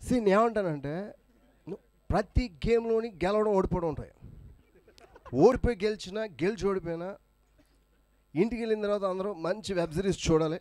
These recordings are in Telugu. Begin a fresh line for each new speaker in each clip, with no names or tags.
సి నేను ఏమంటానంటే ను- ప్రతి గేమ్లోని గెలవడం ఓడిపోవడం ఉంటాయి ఓడిపోయి గెలిచినా గెలిచి ఓడిపోయినా ఇంటికి వెళ్ళిన తర్వాత అందరూ మంచి వెబ్ సిరీస్ చూడాలి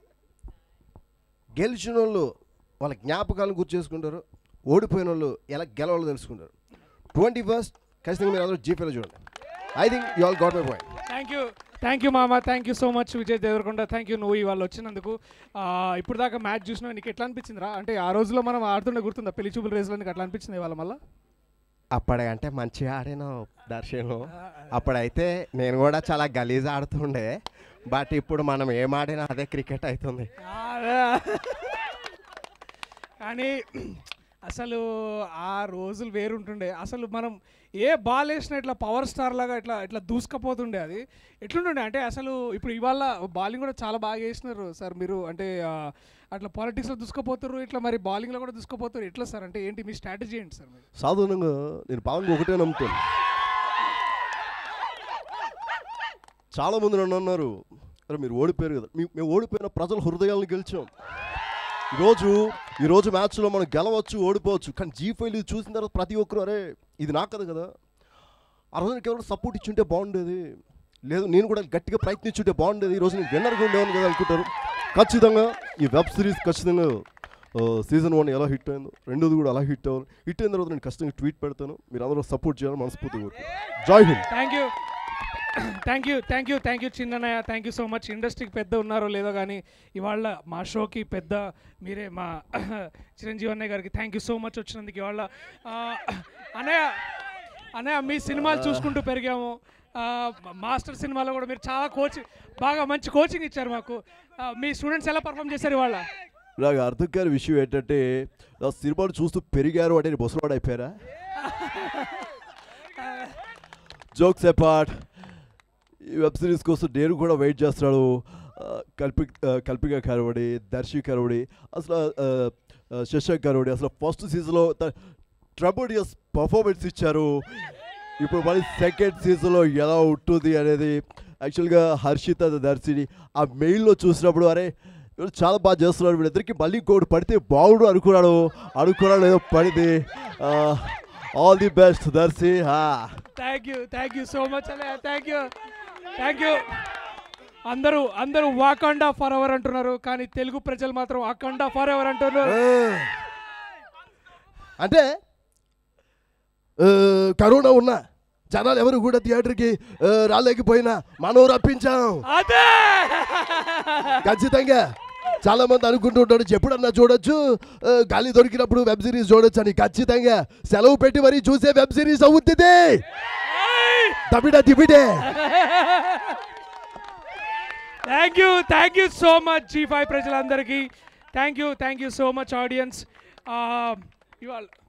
గెలిచిన వాళ్ళు వాళ్ళ జ్ఞాపకాలను గుర్తు చేసుకుంటారు ఓడిపోయిన వాళ్ళు ఎలా గెలవాలో తెలుసుకుంటారు ట్వంటీ ఫస్ట్ ఖచ్చితంగా మీరు అందరూ జీపీలో చూడండి I think you all got my point
thank you thank you మామ thank you so much Vijay Deverakonda thank you నువ్వు ఇవాళ వచ్చినందుకు ఆ, ఇప్పుడు దాకా మ్యాచ్ చూసినా నీకు ఎట్లా అనిపించిందిరా అంటే ఆ రోజులో మనం ఆడుతుండే గుర్తుందా పెళ్లి చూపుల రేసులో నీకు అట్లా అనిపించింది ఇవాళ మళ్ళీ
అప్పటికంటే మంచిగా ఆడాను దర్శనం అప్పుడైతే నేను కూడా చాలా గలీజ్ ఆడుతుండే బట్ ఇప్పుడు మనం ఏం ఆడినా అదే క్రికెట్ అవుతుంది
కానీ అసలు ఆ రోజులు వేరుంటుండే అసలు మనం ఏ బాల్ వేసినా ఇట్లా పవర్ స్టార్ లాగా ఇట్లా ఇట్లా దూసుకపోతుండే అది ఎట్లుంటుండే అంటే అసలు ఇప్పుడు ఇవాళ బాలింగ్ కూడా చాలా బాగా వేసినారు సార్ మీరు అంటే ఆ, అట్లా పాలిటిక్స్లో దూసుకుపోతారు ఇట్లా మరి బౌలింగ్లో కూడా దూసుకుపోతారు ఎట్లా సార్ అంటే ఏంటి మీ స్ట్రాటజీ ఏంటి సార్ మీరు
సాధారణంగా నేను పవన్ ఒకటే నమ్ముతాను చాలా మంది నన్ను అన్నారు అరే మీరు ఓడిపోయారు కదా మీ- మేము ఓడిపోయిన ప్రజల హృదయాలను గెలిచాం ఈరోజు ఈరోజు మ్యాచ్లో మనం గెలవచ్చు ఓడిపోవచ్చు కానీ జీ ఫైవ్ ఇది చూసిన తర్వాత ప్రతి ఒక్కరు అరే ఇది నాకు కదా కదా ఆ రోజు నాకు ఎవరు సపోర్ట్ ఇచ్చుంటే బాగుండేది లేదు నేను కూడా గట్టిగా ప్రయత్నించుంటే బాగుండేది ఈరోజు నేను విన్నర్గా ఉండేవాను కదా అనుకుంటారు ఖచ్చితంగా ఈ వెబ్ సిరీస్ ఖచ్చితంగా సీజన్ వన్ ఎలా హిట్ అయిందో రెండోది కూడా అలా హిట్ అవ్వాలి హిట్ అయిన తర్వాత నేను ఖచ్చితంగా ట్వీట్ పెడతాను మీరు అందరూ సపోర్ట్ చేయాలని మనస్ఫూర్తిగా కోరుకుంటున్నాను Jai Hind
thank you thank you thank you thank you చిన్ననయ్య థ్యాంక్ యూ సో మచ్ ఇండస్ట్రీకి పెద్ద ఉన్నారో లేదో కానీ ఇవాళ మా షోకి పెద్ద మీరే మా చిరంజీవి అన్నయ్య గారికి థ్యాంక్ యూ సో మచ్ వచ్చినందుకు ఇవాళ ఆ, అన్నయ్య అన్నయ్య మీ సినిమాలు చూసుకుంటూ పెరిగాము ఆ, మాస్టర్ సినిమాలో కూడా మీరు చాలా కోచింగ్ బాగా మంచి కోచింగ్ ఇచ్చారు మాకు ఆ, మీ స్టూడెంట్స్ ఎలా పర్ఫామ్ చేశారు ఇవాళ
నాకు అర్థం కాని విషయం ఏంటంటే నా సినిమాలు చూస్తూ పెరిగారు అంటే నేను ముసలాడు అయిపోయారా జోక్స్ అపార్ట్ ఈ వెబ్ సిరీస్ కోసం నేను కూడా వెయిట్ చేస్తున్నాడు ఆ, కల్పి ఆ, కల్పిక కరవడి దర్శి కరవడి అసలు ఆ, ఆ, శశాంక్ కరవడి అసలు ఫస్ట్ సీజన్లో ట్రబుడియస్ పర్ఫార్మెన్స్ ఇచ్చారు ఇప్పుడు మళ్ళీ సెకండ్ సీజన్లో ఎలా ఉంటుంది అనేది యాక్చువల్గా హర్షిత దర్శిని ఆ మెయిల్లో చూసినప్పుడు అరే వీళ్ళు చాలా బాగా చేస్తున్నారు వీళ్ళిద్దరికి మళ్ళీ ఇంకోటి పడితే బాగుడు అనుకున్నాడు అనుకున్నాడు ఏదో పడింది all the best Darshi
thank you thank you so much అన్నయ్య థ్యాంక్ యూ థ్యాంక్ యూ అందరూ అందరూ వాకండా ఫర్ ఎవర్ అంటున్నారు కానీ తెలుగు ప్రజలు మాత్రం అకండా ఫర్ ఎవర్ అంటున్నారు
అంటే ఆ, కరోనా ఉన్నా జనాలు ఎవరు కూడా థియేటర్కి ఆ, రాలేకపోయినా మనం రప్పించాం
అదే
ఖచ్చితంగా చాలా మంది అనుకుంటుంటాడు ఎప్పుడన్నా చూడొచ్చు ఆ, గాలి దొరికినప్పుడు వెబ్ సిరీస్ చూడొచ్చు అని ఖచ్చితంగా సెలవు పెట్టి మరీ చూసే వెబ్ సిరీస్ అవుతుంది తమిడ తిబిడే
thank you thank you so much Zee five ప్రజలందరికీ thank you thank you so much audience ఇవాళ